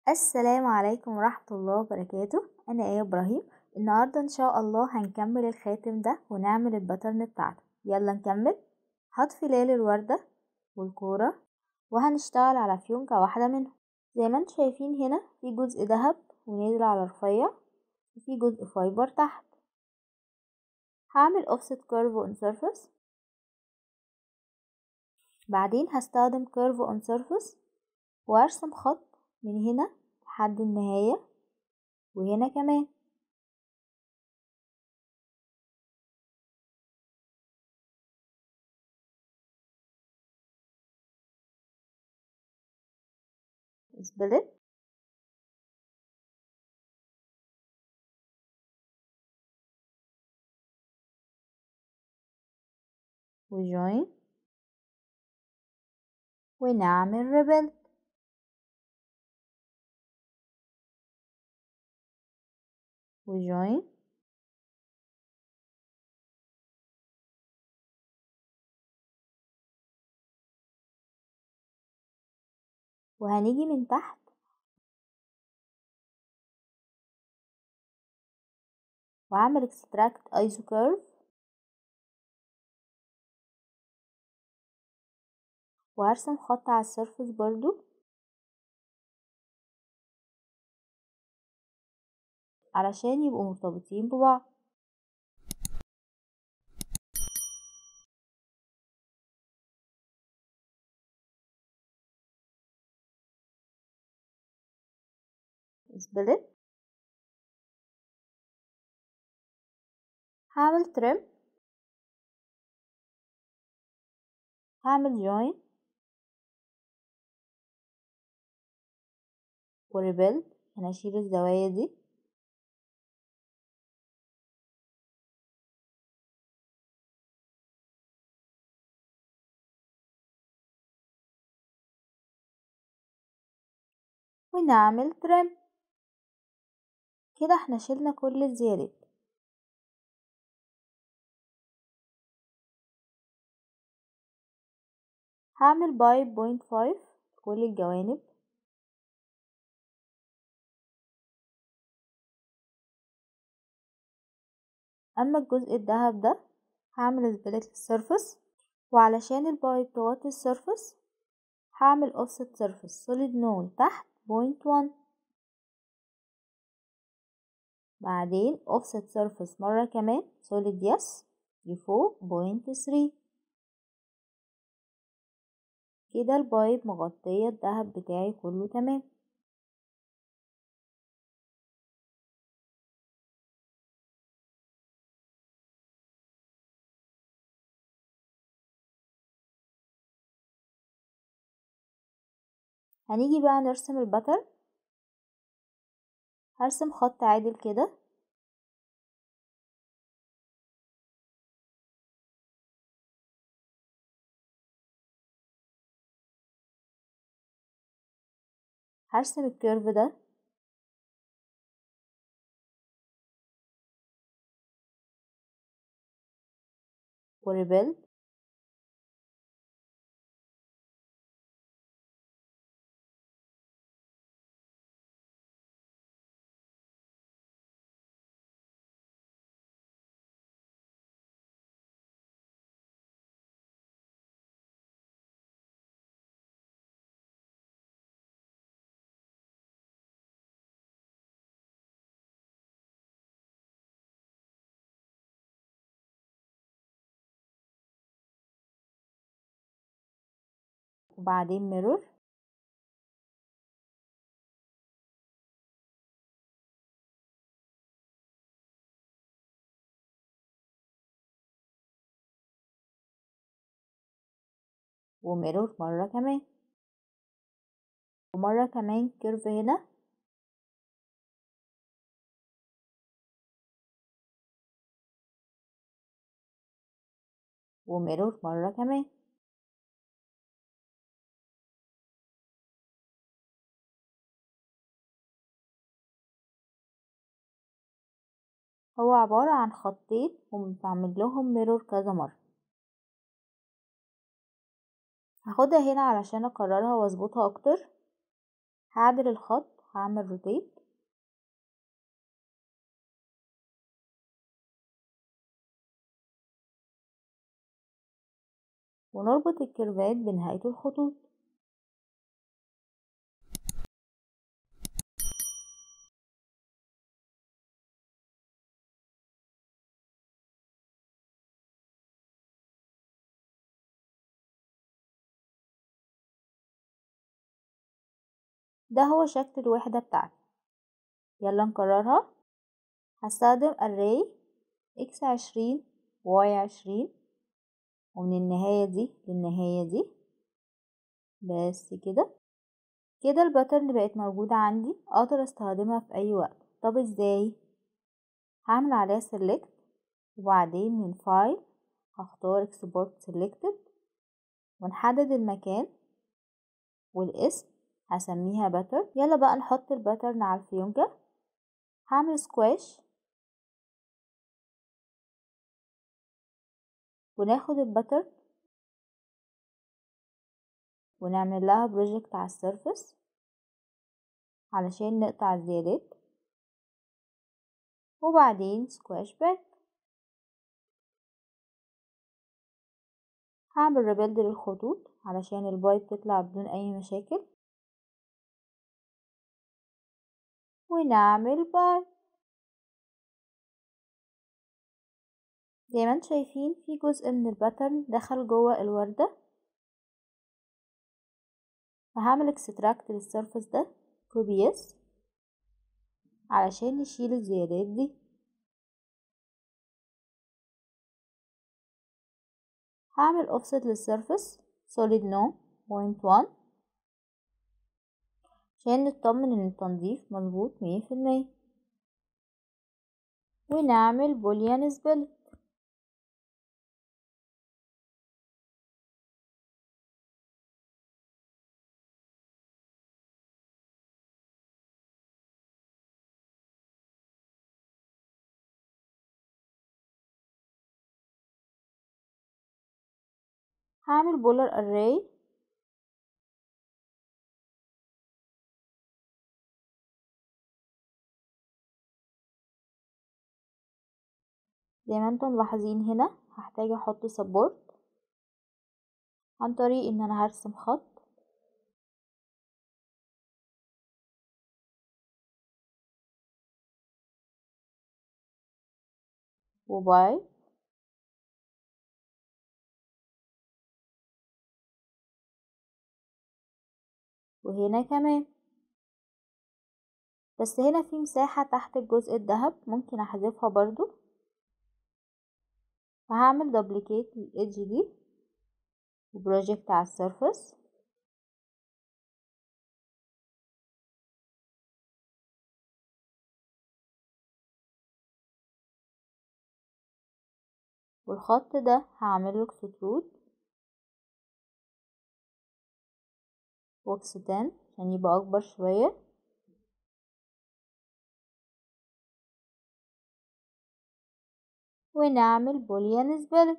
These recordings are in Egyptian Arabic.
السلام عليكم ورحمة الله وبركاته أنا آية إبراهيم النهاردة إن شاء الله هنكمل الخاتم ده ونعمل الباترن بتاعته يلا نكمل هطفي ليل الوردة والكورة وهنشتغل على فيونكة واحدة منهم زي ما انتم شايفين هنا في جزء دهب ونازل على رفيع وفي جزء فايبر تحت هعمل offset curve on surface بعدين هستخدم curve on surface وارسم خط من هنا لحد النهاية وهنا كمان split وجوين ونعمل ريبلت وجوين وهنيجي من تحت وأعمل extract isocurve وهرسم خط على السيرفس برضو علشان يبقوا مرتبطين ببعض split هعمل trim هعمل join وريبيلد انا هشيل الزوايا دي ونعمل ترم كده احنا شلنا كل الزيادات هعمل باي بوينت فايف كل الجوانب اما الجزء الدهب ده هعمل سبليت للسيرفس وعلشان الباي تغطي السيرفس هعمل offset surface solid null تحت بوينت وان بعدين offset surface مرة كمان solid yes لفوق بوينت ثري كده البايب مغطية الدهب بتاعي كله تمام هنيجي بقى نرسم البتر هرسم خط عادل كده هرسم الكيرف ده وريبيلد وبعدين ميرور وميرور مرة كمان ومرة كمان كيرف هنا وميرور مرة كمان هو عبارة عن خطين وبعمل لهم ميرور كذا مرة هاخدها هنا علشان اكررها واظبطها اكتر هعدل الخط هعمل روتيت ونربط الكيرفات بنهاية الخطوط ده هو شكل الوحدة بتاعتي يلا نكررها هستخدم array x عشرين y عشرين ومن النهاية دي للنهاية دي بس كده كده الباترن بقت موجودة عندي اقدر استخدمها في اي وقت طب ازاي هعمل عليها select وبعدين من file هختار export selected ونحدد المكان والاسم هسميها باترن يلا بقى نحط الباترن على الفيونكة هعمل سكواش وناخد الباترن ونعمل لها بروجكت على السيرفس علشان نقطع الزيادات وبعدين سكواش باك هعمل ريبيلد للخطوط علشان البايب تطلع بدون اي مشاكل ونعمل باي زي ما انتم شايفين في جزء من الباترن دخل جوه الوردة فهعمل اكستراكت للسيرفس ده كوبي اس علشان نشيل الزيادات دي هعمل اوفست للسيرفس solid no point one عشان نطمن ان التنظيف مظبوط مية في المية ونعمل بوليان سبلت هعمل بولر array زي ما انتم ملاحظين هنا هحتاج احط سبورت عن طريق ان انا هرسم خط وباي وهنا كمان بس هنا في مساحة تحت الجزء الذهب ممكن احذفها برضو فهعمل دبليكيت للإدج دي وبروجكت على السيرفس والخط ده هعمله اكسترود واكستان عشان يبقى اكبر شوية ونعمل بوليان سبلت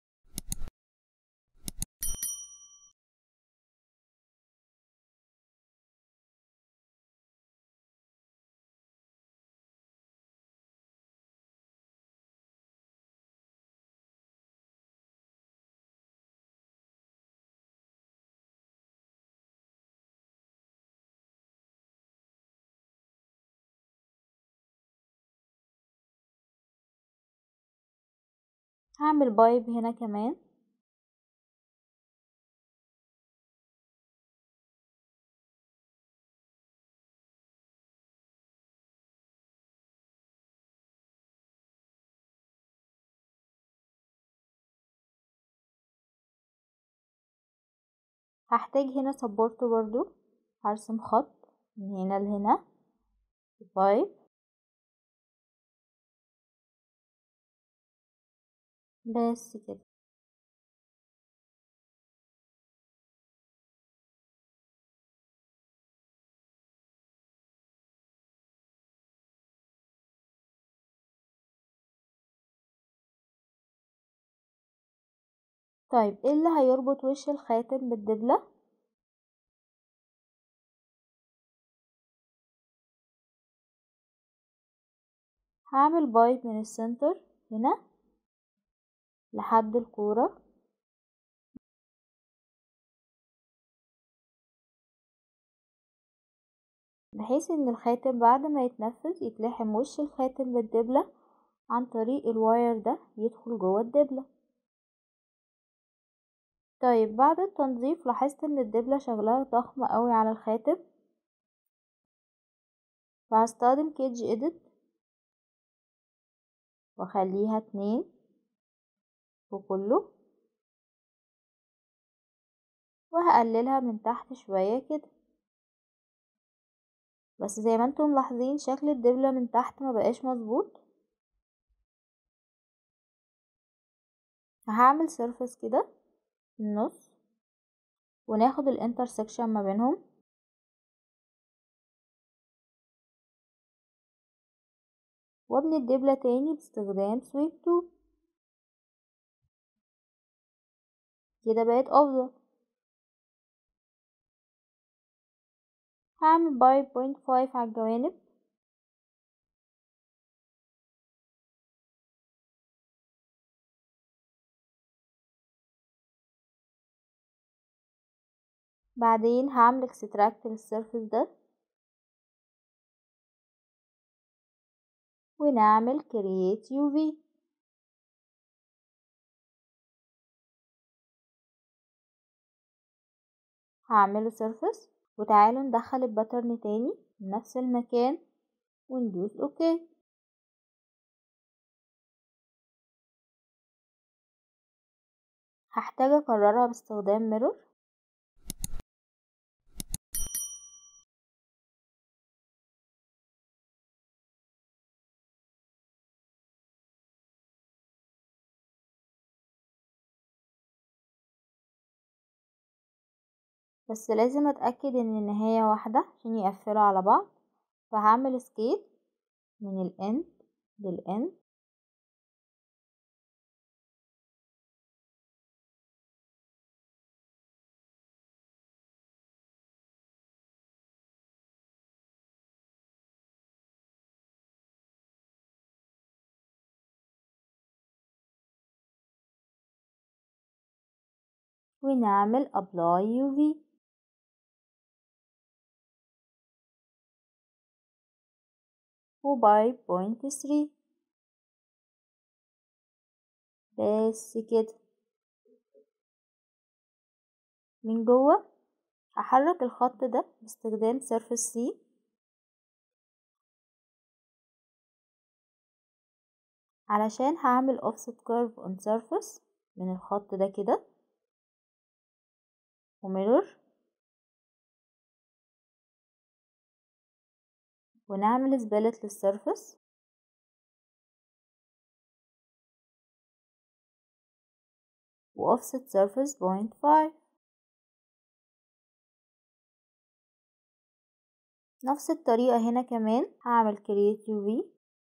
هعمل بايب هنا كمان هحتاج هنا سبورت برضو هرسم خط من هنا لهنا بايب بس كده طيب ايه اللي هيربط وش الخاتم بالدبلة هعمل بايب من السنتر هنا لحد الكورة بحيث ان الخاتم بعد ما يتنفذ يتلحم وش الخاتم بالدبلة عن طريق الواير ده يدخل جوه الدبلة طيب بعد التنظيف لاحظت ان الدبلة شغلها ضخم قوي على الخاتم فهستخدم كيدج اديت واخليها اتنين في كله وهقللها من تحت شوية كده بس زي ما انتم ملاحظين شكل الدبلة من تحت ما بقاش مظبوط هعمل سيرفس كده في النص وناخد الانترسكشن ما بينهم وابني الدبلة تاني باستخدام سويب تو كده بقت افضل هعمل باي بوينت فايف على الجوانب بعدين هعمل اكستراكت للسيرفس ده ونعمل كرييت يوفي هعمله سيرفس وتعالوا ندخل الباترن تاني نفس المكان وندوس اوكي هحتاج اكررها باستخدام ميرور بس لازم اتأكد ان النهاية واحدة عشان يقفلوا على بعض فهعمل سكيل من الاند للاند ونعمل apply UV وباي بوينت ثري بس كده من جوه هحرك الخط ده باستخدام سيرفس سي علشان هعمل offset curve on surface من الخط ده كده وميرور ونعمل سبلت للسيرفس و offset surface point five نفس الطريقة هنا كمان هعمل create UV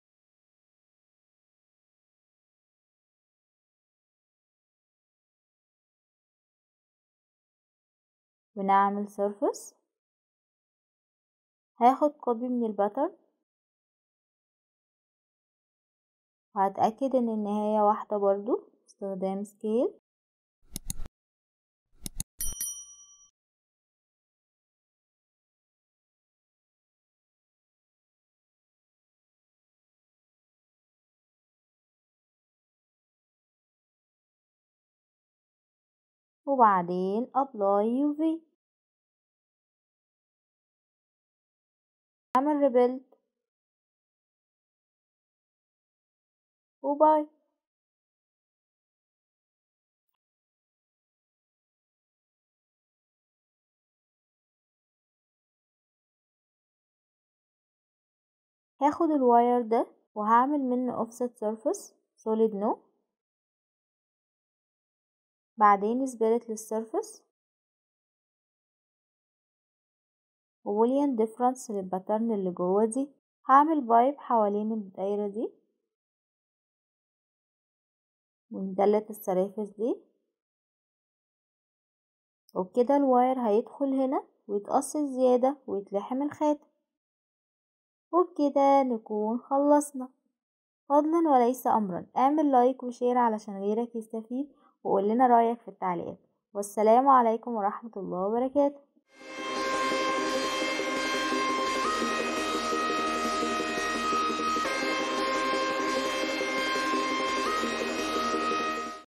ونعمل surface هاخد كوبي من الباترن وهتأكد ان النهاية واحدة برضو باستخدام سكيل وبعدين apply UV اعمل ريبيلد وباي هاخد الواير ده وهعمل منه offset surface solid no بعدين سبلت للسيرفس وبوليان ديفرنس للباترن اللي جوه دي هعمل بايب حوالين الدايرة دي وندلت السرافس دي وبكده الواير هيدخل هنا ويتقص زيادة ويتلحم الخاتم وبكده نكون خلصنا فضلا وليس أمرا اعمل لايك وشير علشان غيرك يستفيد وقول لنا رأيك في التعليقات والسلام عليكم ورحمة الله وبركاته